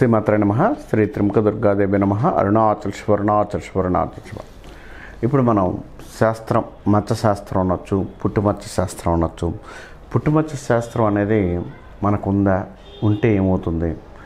శ్రీమాత్రే నమ శ్రీ త్రిముఖ దుర్గాదేవి నమ అరుణాచల్ శివ అరుణాచల్ శివ అరుణాచల్ శివ ఇప్పుడు మనం శాస్త్రం మత్స్య శాస్త్రం అనొచ్చు పుట్టుమత్స్య శాస్త్రం అనొచ్చు పుట్టుమత్స్య శాస్త్రం అనేది మనకు ఉందా ఉంటే ఏమవుతుంది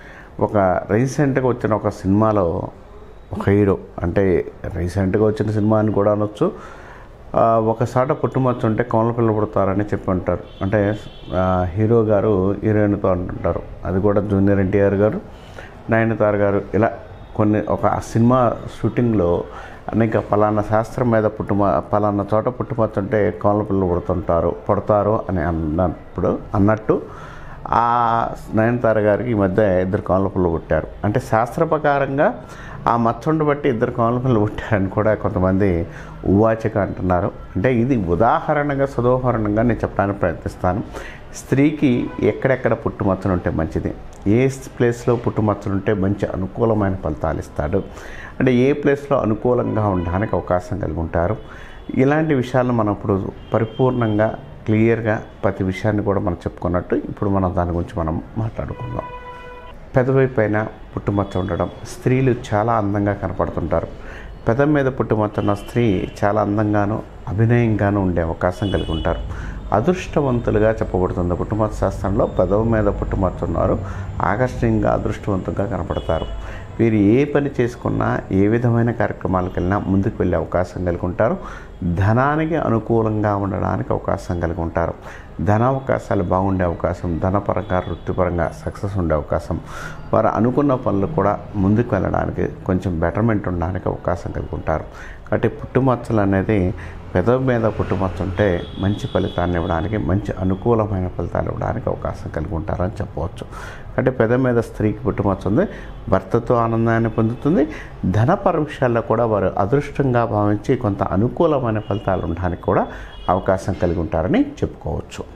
ఒక రీసెంట్గా వచ్చిన ఒక సినిమాలో ఒక హీరో అంటే రీసెంట్గా వచ్చిన సినిమా అని కూడా అనొచ్చు ఆ, ఒకసాట పుట్టుమచ్చ ఉంటే కోమల పిల్ల పుడతారని చెప్పి ఉంటారు అంటే ఆ, హీరో గారు హీరోయిన్తో అంటుంటారు అది కూడా జూనియర్ ఎన్టీఆర్ గారు నయనతార గారు ఇలా కొన్ని ఒక ఆ సినిమా షూటింగ్లో అనేక పలానా శాస్త్రం మీద పుట్టుమ పలానా చోట పుట్టుమచ్చ ఉంటే కోమల పిల్లలు పుడుతుంటారు పుడతారు అని అన్నప్పుడు అన్నట్టు ఆ నయనతార గారికి ఈ మధ్య ఇద్దరు కోమల పిల్లలు పుట్టారు అంటే శాస్త్ర ప్రకారంగా ఆ మచ్చండు బట్టి ఇద్దరు కోమల పిల్లలు పుట్టారని కూడా కొంతమంది ఉవాచక అంటున్నారు అంటే ఇది ఉదాహరణగా సదోహరణంగా నేను చెప్పడానికి ప్రయత్నిస్తాను స్త్రీకి ఎక్కడెక్కడ పుట్టుమచ్చలు ఉంటే మంచిది ఏ ప్లేస్లో పుట్టుమచ్చలు ఉంటే మంచి అనుకూలమైన ఫలితాలు ఇస్తాడు అంటే ఏ ప్లేస్లో అనుకూలంగా ఉండడానికి అవకాశం కలిగి ఉంటారు ఇలాంటి విషయాలను మనం ఇప్పుడు పరిపూర్ణంగా క్లియర్గా ప్రతి విషయాన్ని కూడా మనం చెప్పుకున్నట్టు ఇప్పుడు మనం దాని గురించి మనం మాట్లాడుకుందాం పెదవి పైన పుట్టుమచ్చ ఉండడం స్త్రీలు చాలా అందంగా కనపడుతుంటారు పెదవి మీద పుట్టుమచ్చ ఉన్న స్త్రీ చాలా అందంగాను అభినయంగాను ఉండే అవకాశం కలిగి ఉంటారు అదృష్టవంతులుగా చెప్పబడుతుంది పుట్టుమచ్చ శాస్త్రంలో పెదవి మీద పుట్టుమచ్చ ఉన్నారు ఆకర్షణీయంగా అదృష్టవంతంగా కనపడతారు వీరు ఏ పని చేసుకున్నా ఏ విధమైన కార్యక్రమాలకు వెళ్ళినా ముందుకు వెళ్ళే అవకాశం కలిగి ఉంటారు ధనానికి అనుకూలంగా ఉండడానికి అవకాశం కలిగి ఉంటారు ధన అవకాశాలు బాగుండే అవకాశం ధనపరంగా వృత్తిపరంగా సక్సెస్ ఉండే అవకాశం వారు అనుకున్న పనులు కూడా ముందుకు వెళ్ళడానికి కొంచెం బెటర్మెంట్ ఉండడానికి అవకాశం కలిగి ఉంటారు కాబట్టి పుట్టుమచ్చలు అనేది పెదవి మీద పుట్టుమచ్చ ఉంటే మంచి ఫలితాన్ని ఇవ్వడానికి మంచి అనుకూలమైన ఫలితాలు ఇవ్వడానికి అవకాశం కలిగి ఉంటారని చెప్పవచ్చు అంటే పెదవి మీద స్త్రీకి పుట్టుమచ్చ ఉంది భర్తతో ఆనందాన్ని పొందుతుంది ధనపర విషయాల్లో కూడా వారు అదృష్టంగా భావించి కొంత అనుకూలమైన ఫలితాలు ఉండడానికి కూడా అవకాశం కలిగి ఉంటారని చెప్పుకోవచ్చు